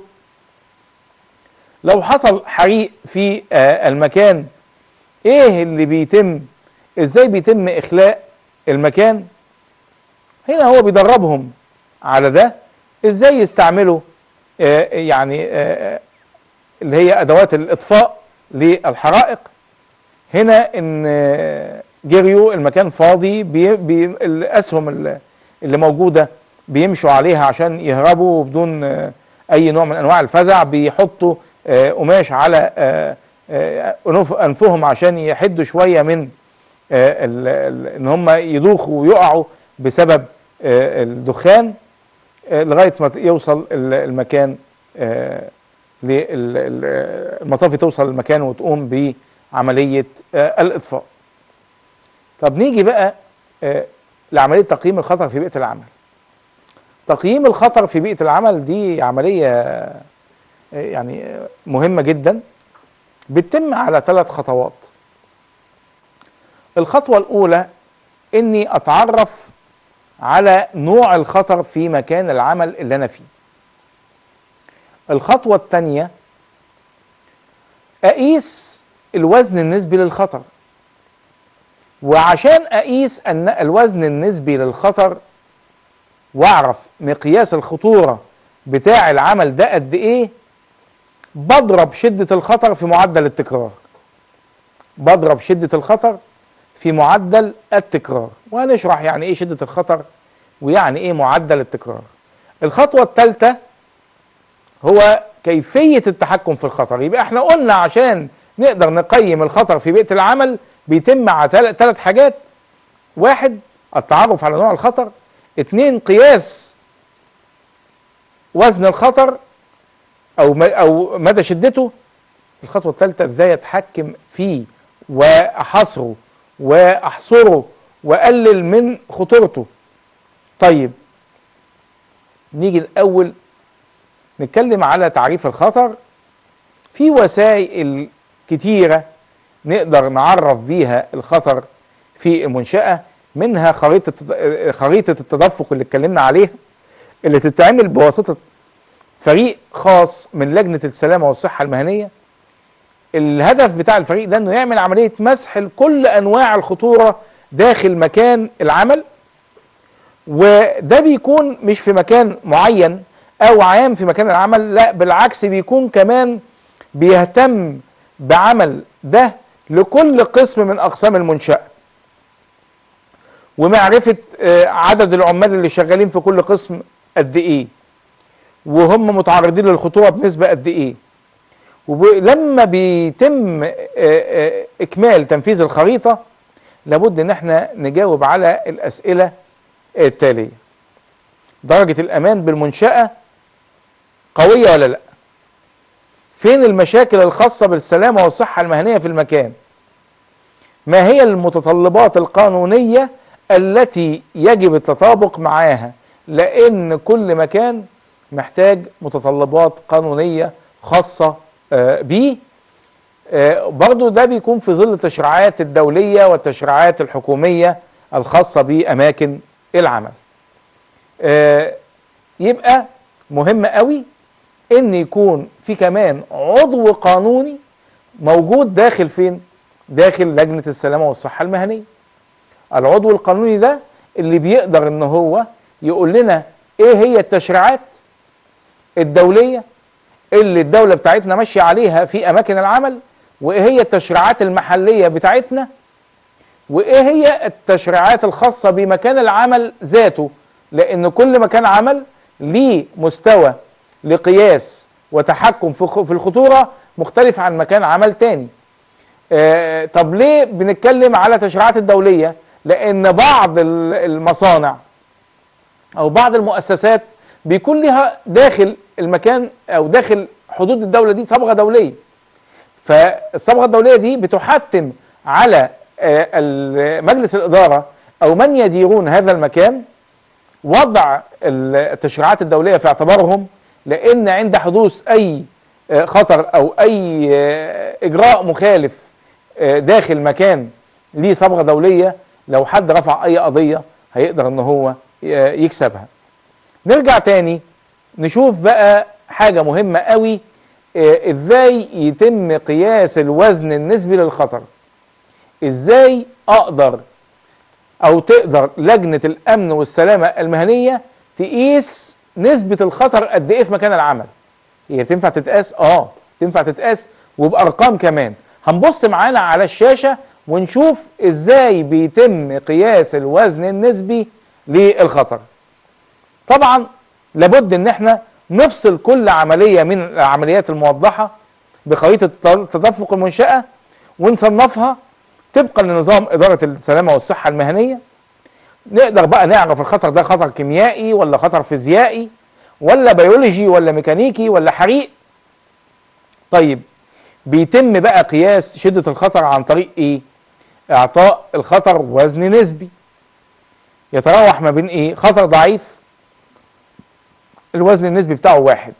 لو حصل حريق في آه، المكان ايه اللي بيتم ازاي بيتم اخلاء المكان هنا هو بيدربهم على ده ازاي يستعملوا آه، يعني آه، اللي هي ادوات الاطفاء للحرائق هنا ان آه، جريوا المكان فاضي بي بي الاسهم اللي اللي موجوده بيمشوا عليها عشان يهربوا بدون آه، اي نوع من انواع الفزع بيحطوا آه، قماش على آه، آه، أنوف- انفهم عشان يحدوا شويه من آه، ال- ال- ان هم يدوخوا ويقعوا بسبب آه، الدخان آه، لغايه ما يوصل ال- المكان آه، لل- ال- المطافي توصل المكان وتقوم بعمليه آه، الاطفاء. طب نيجي بقى آه، لعمليه تقييم الخطر في بيئه العمل. تقييم الخطر في بيئه العمل دي عمليه آه، يعني آه، مهمه جدا بتتم على ثلاث خطوات. الخطوه الاولى اني اتعرف على نوع الخطر في مكان العمل اللي انا فيه. الخطوه الثانيه اقيس الوزن النسبي للخطر. وعشان اقيس ان الوزن النسبي للخطر واعرف مقياس الخطوره بتاع العمل ده قد ايه بضرب شده الخطر في معدل التكرار بضرب شده الخطر في معدل التكرار وهنشرح يعني ايه شده الخطر ويعني ايه معدل التكرار الخطوه الثالثه هو كيفيه التحكم في الخطر يبقى احنا قلنا عشان نقدر نقيم الخطر في بيئه العمل بيتم على ثلاث حاجات واحد التعرف على نوع الخطر اتنين قياس وزن الخطر او م- او مدى شدته الخطوه الثالثه ازاي اتحكم فيه واحاصره واحصره واقلل من خطورته طيب نيجي الاول نتكلم على تعريف الخطر في وسائل كتيره نقدر نعرف بيها الخطر في المنشأة منها خريطة خريطة التدفق اللي اتكلمنا عليها اللي تتعمل بواسطة فريق خاص من لجنة السلامة والصحة المهنية الهدف بتاع الفريق ده انه يعمل عملية مسح لكل انواع الخطورة داخل مكان العمل وده بيكون مش في مكان معين او عام في مكان العمل لا بالعكس بيكون كمان بيهتم بعمل ده لكل قسم من اقسام المنشاه ومعرفه آه، عدد العمال اللي شغالين في كل قسم قد ايه وهم متعرضين للخطوره بنسبه قد ايه ولما بيتم آه، آه، اكمال تنفيذ الخريطه لابد ان احنا نجاوب على الاسئله التاليه درجه الامان بالمنشاه قويه ولا لا فين المشاكل الخاصة بالسلامة والصحة المهنية في المكان ما هي المتطلبات القانونية التي يجب التطابق معاها لأن كل مكان محتاج متطلبات قانونية خاصة آه، بيه آه، برضو ده بيكون في ظل التشريعات الدولية والتشريعات الحكومية الخاصة بأماكن العمل آه، يبقى مهم قوي ان يكون في كمان عضو قانوني موجود داخل فين داخل لجنة السلامة والصحة المهنية العضو القانوني ده اللي بيقدر ان هو يقول لنا ايه هي التشريعات الدولية اللي الدولة بتاعتنا ماشية عليها في اماكن العمل وايه هي التشريعات المحلية بتاعتنا وايه هي التشريعات الخاصة بمكان العمل ذاته لان كل مكان عمل ليه مستوى لقياس وتحكم في خ- في الخطورة مختلف عن مكان عمل تاني آه، طب ليه بنتكلم على تشريعات الدولية لان بعض ال- المصانع او بعض المؤسسات بيكون لها داخل المكان او داخل حدود الدولة دي صبغة دولية فالصبغة الدولية دي بتحتم على آه، ال- مجلس الإدارة أو من يديرون هذا المكان وضع ال- التشريعات الدولية في اعتبارهم لأن عند حدوث أي آه، خطر أو أي آه، إجراء مخالف آه، داخل مكان ليه صبغة دولية لو حد رفع أي قضية هيقدر إن هو ي- يكسبها نرجع تاني نشوف بقى حاجة مهمة قوي آه، ازاي يتم قياس الوزن النسبي للخطر ازاي اقدر او تقدر لجنة الامن والسلامة المهنية تقيس نسبة الخطر قد ايه في مكان العمل هي تنفع تتقاس اه تنفع تتقاس وبارقام كمان هنبص معانا على الشاشة ونشوف ازاي بيتم قياس الوزن النسبي للخطر طبعا لابد ان احنا نفصل كل عملية من العمليات الموضحة بخريطة تدفق المنشأة ونصنفها طبقا لنظام إدارة السلامة والصحة المهنية نقدر بقى نعرف الخطر ده خطر كيميائي ولا خطر فيزيائي ولا بيولوجي ولا ميكانيكي ولا حريق طيب بيتم بقى قياس شدة الخطر عن طريق ايه اعطاء الخطر وزن نسبي يتراوح ما بين ايه خطر ضعيف الوزن النسبي بتاعه واحد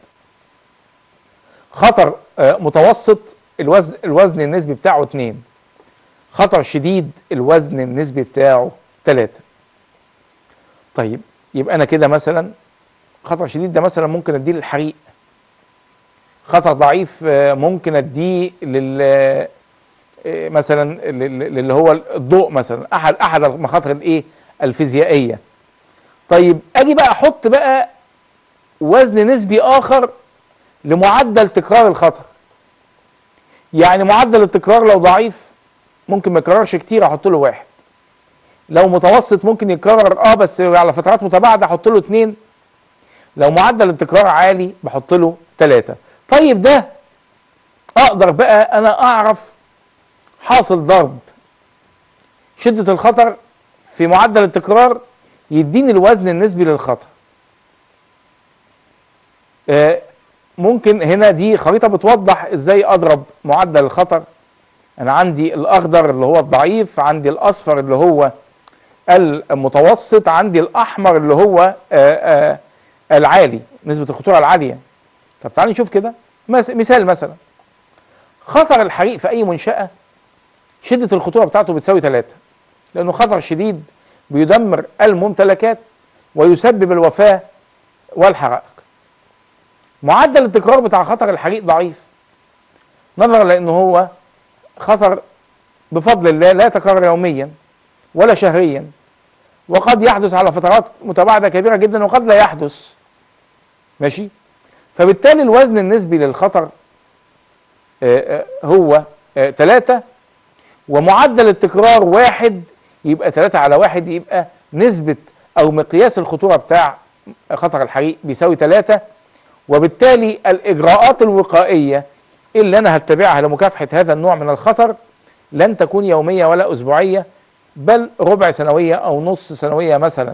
خطر آه، متوسط الوزن الوزن النسبي بتاعه اتنين خطر شديد الوزن النسبي بتاعه تلاتة طيب يبقى انا كده مثلا خطر شديد ده مثلا ممكن اديه للحريق خطر ضعيف آه، ممكن اديه لل آه، مثلا لل- اللي هو الضوء مثلا احد احد المخاطر الايه الفيزيائيه طيب اجي بقى احط بقى وزن نسبي اخر لمعدل تكرار الخطر يعني معدل التكرار لو ضعيف ممكن ما يكررش كتير احط له واحد لو متوسط ممكن يتكرر اه بس على فترات متباعده احط له اتنين لو معدل التكرار عالي بحط له تلاتة طيب ده اقدر بقى انا اعرف حاصل ضرب شدة الخطر في معدل التكرار يديني الوزن النسبي للخطر آه، ممكن هنا دي خريطة بتوضح ازاي اضرب معدل الخطر انا عندي الاخضر اللي هو الضعيف عندي الاصفر اللي هو المتوسط عندي الاحمر اللي هو آه، آه، العالي نسبة الخطورة العالية طب تعالوا نشوف كده مس- مثال مثلا خطر الحريق في اي منشأة شدة الخطورة بتاعته بتساوي 3 لأنه خطر شديد بيدمر الممتلكات ويسبب الوفاة والحرائق معدل التكرار بتاع خطر الحريق ضعيف نظرا لأنه هو خطر بفضل الله لا يتكرر يوميا ولا شهريا وقد يحدث على فترات متباعدة كبيرة جدا وقد لا يحدث ماشي فبالتالي الوزن النسبي للخطر آه، آه، هو 3 ومعدل التكرار واحد يبقى 3 على واحد يبقى نسبة أو مقياس الخطورة بتاع خطر الحريق بيساوي 3 وبالتالي الإجراءات الوقائية اللي أنا هتبعها لمكافحة هذا النوع من الخطر لن تكون يومية ولا أسبوعية بل ربع سنوية أو نص سنوية مثلا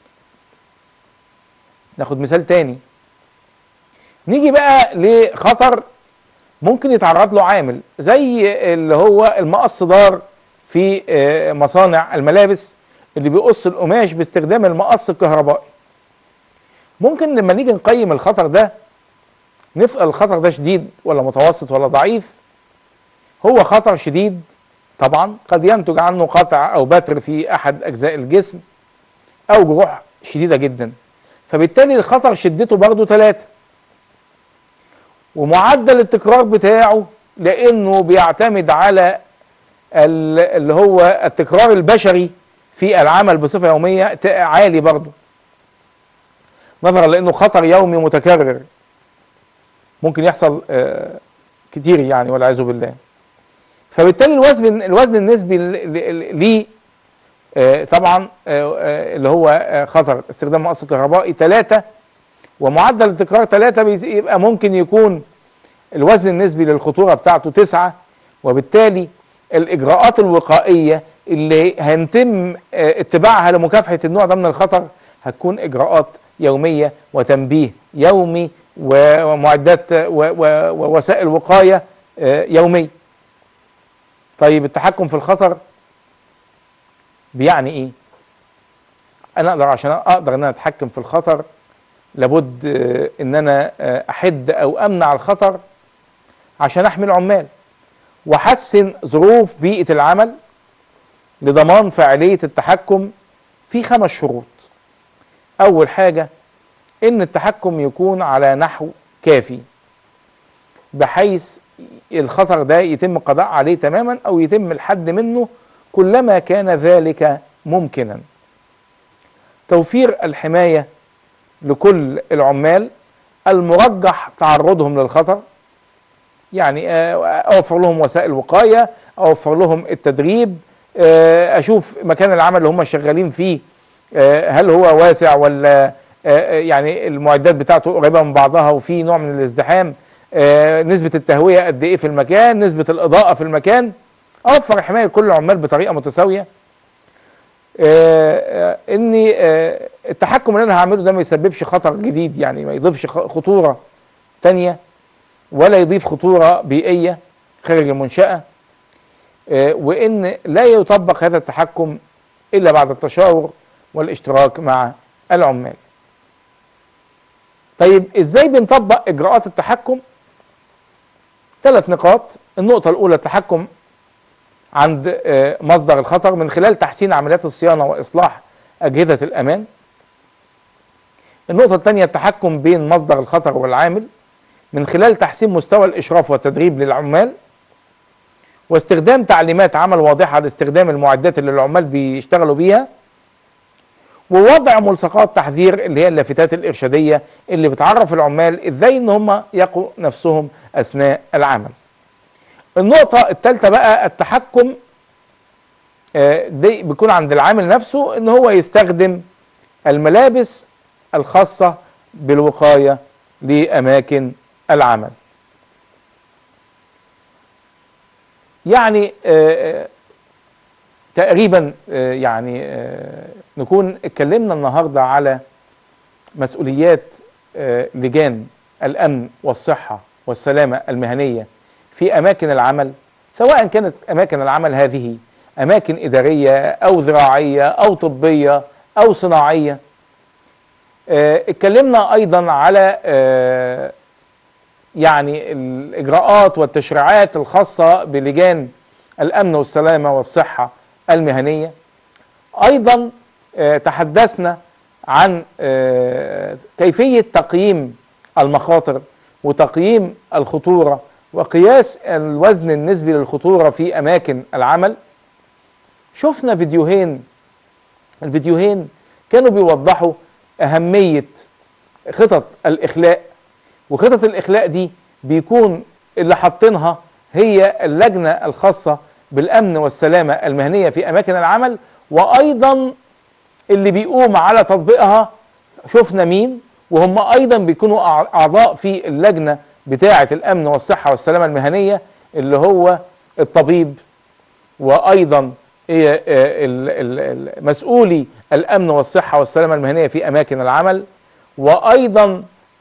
ناخد مثال تاني نيجي بقى لخطر ممكن يتعرض له عامل زي اللي هو المقص دار في آه، مصانع الملابس اللي بيقص القماش باستخدام المقص الكهربائي ممكن لما نيجي نقيم الخطر ده نسأل الخطر ده شديد ولا متوسط ولا ضعيف هو خطر شديد طبعا قد ينتج عنه قطع او بتر في احد اجزاء الجسم او جروح شديدة جدا فبالتالي الخطر شدته برضه ثلاثة ومعدل التكرار بتاعه لانه بيعتمد على ال- اللي هو التكرار البشري في العمل بصفة يومية ت- عالي برضه نظرا لانه خطر يومي متكرر ممكن يحصل آه، كتير يعني والعياذ بالله فبالتالي الوزن الوزن النسبي ل- ل- ليه آه، طبعا آه، آه، اللي هو آه، خطر استخدام مقص كهربائي 3 ومعدل التكرار 3 يبقى ممكن يكون الوزن النسبي للخطورة بتاعته 9 وبالتالي الإجراءات الوقائية اللي هنتم آه، اتباعها لمكافحة النوع ده من الخطر هتكون إجراءات يومية وتنبيه يومي و- ومعدات و- و- ووسائل وقاية آه، يومية طيب التحكم في الخطر بيعني ايه انا اقدر عشان اقدر ان انا اتحكم في الخطر لابد آه، ان انا آه، احد او امنع الخطر عشان احمي العمال واحسن ظروف بيئة العمل لضمان فاعلية التحكم في خمس شروط اول حاجه ان التحكم يكون على نحو كافي بحيث الخطر ده يتم القضاء عليه تماما او يتم الحد منه كلما كان ذلك ممكنا توفير الحمايه لكل العمال المرجح تعرضهم للخطر يعني آه، اوفر لهم وسائل وقايه اوفر لهم التدريب آه، اشوف مكان العمل اللي هم شغالين فيه آه، هل هو واسع ولا يعني المعدات بتاعته قريبه من بعضها وفي نوع من الازدحام نسبه التهويه قد ايه في المكان نسبه الاضاءه في المكان اوفر حمايه لكل العمال بطريقه متساويه ان التحكم اللي انا هعمله ده ما يسببش خطر جديد يعني ما يضيفش خطوره تانية ولا يضيف خطورة بيئية خارج المنشأة آه، وإن لا يطبق هذا التحكم إلا بعد التشاور والاشتراك مع العمال طيب إزاي بنطبق إجراءات التحكم ثلاث نقاط النقطة الأولى التحكم عند آه، مصدر الخطر من خلال تحسين عمليات الصيانة وإصلاح أجهزة الأمان النقطة الثانية التحكم بين مصدر الخطر والعامل من خلال تحسين مستوى الإشراف والتدريب للعمال واستخدام تعليمات عمل واضحة لاستخدام المعدات اللي العمال بيشتغلوا بيها ووضع ملصقات تحذير اللي هي اللافتات الإرشادية اللي بتعرف العمال إزاي إن هم يقوا نفسهم أثناء العمل النقطة الثالثة بقى التحكم آه، دي بيكون عند العامل نفسه إن هو يستخدم الملابس الخاصة بالوقاية لأماكن العمل يعني آه، آه، تقريبا آه، يعني نكون اتكلمنا النهارده على مسؤوليات لجان الامن والصحه والسلامه المهنيه في اماكن العمل سواء كانت اماكن العمل هذه اماكن اداريه او زراعيه او طبيه او صناعيه اتكلمنا ايضا على يعني الإجراءات والتشريعات الخاصة بلجان الأمن والسلامة والصحة المهنية أيضا آه، تحدثنا عن آه، كيفية تقييم المخاطر وتقييم الخطورة وقياس الوزن النسبي للخطورة في أماكن العمل شفنا فيديوهين الفيديوهين كانوا بيوضحوا أهمية خطط الإخلاء وخطط الإخلاء دي بيكون اللي حاطينها هي اللجنة الخاصة بالأمن والسلامة المهنية في أماكن العمل وأيضا اللي بيقوم على تطبيقها شفنا مين وهم أيضا بيكونوا أعضاء في اللجنة بتاعة الأمن والصحة والسلامة المهنية اللي هو الطبيب وأيضا مسؤولي الأمن والصحة والسلامة المهنية في أماكن العمل وأيضا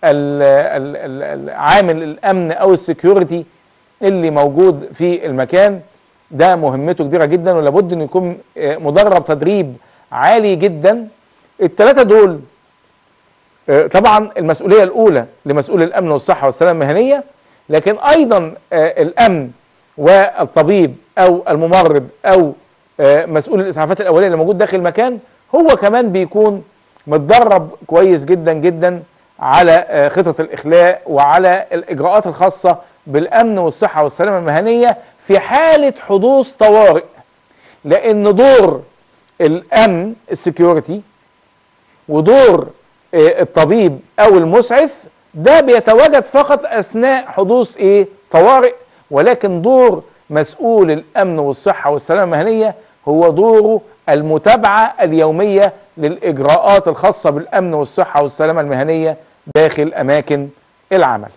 عامل الامن او السكيورتي اللي موجود في المكان ده مهمته كبيره جدا ولابد انه يكون آه، مدرب تدريب عالي جدا الثلاثه دول آه، طبعا المسؤوليه الاولى لمسؤول الامن والصحه والسلامه المهنيه لكن ايضا آه، الامن والطبيب او الممرض او مسؤول الاسعافات الاوليه اللي موجود داخل المكان هو كمان بيكون متدرب كويس جدا جدا على آه، خطط الإخلاء وعلى الإجراءات الخاصة بالأمن والصحة والسلامة المهنية في حالة حدوث طوارئ لأن دور الأمن السكيورتي ودور آه، الطبيب أو المسعف ده بيتواجد فقط أثناء حدوث إيه طوارئ ولكن دور مسؤول الأمن والصحة والسلامة المهنية هو دوره المتابعة اليومية للإجراءات الخاصة بالأمن والصحة والسلامة المهنية داخل أماكن العمل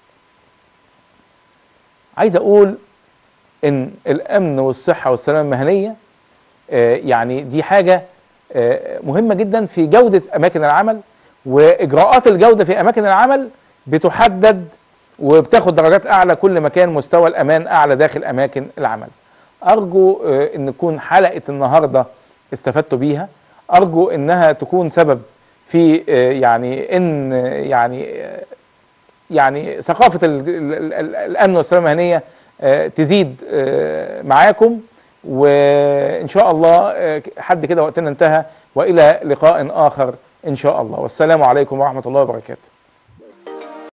عايز أقول إن الأمن والصحة والسلامة المهنية آه، يعني دي حاجة آه، مهمة جدا في جودة أماكن العمل وإجراءات الجودة في أماكن العمل بتحدد وبتاخد درجات أعلى كل ما كان مستوى الأمان أعلى داخل أماكن العمل أرجو آه، أن تكون حلقة النهاردة استفدتوا بيها أرجو أنها تكون سبب في آه، يعني ان يعني يعني ثقافه الامن والسلامه المهنيه آه، تزيد آه، معاكم وان شاء الله حد كده وقتنا انتهى والى لقاء اخر ان شاء الله والسلام عليكم ورحمه الله وبركاته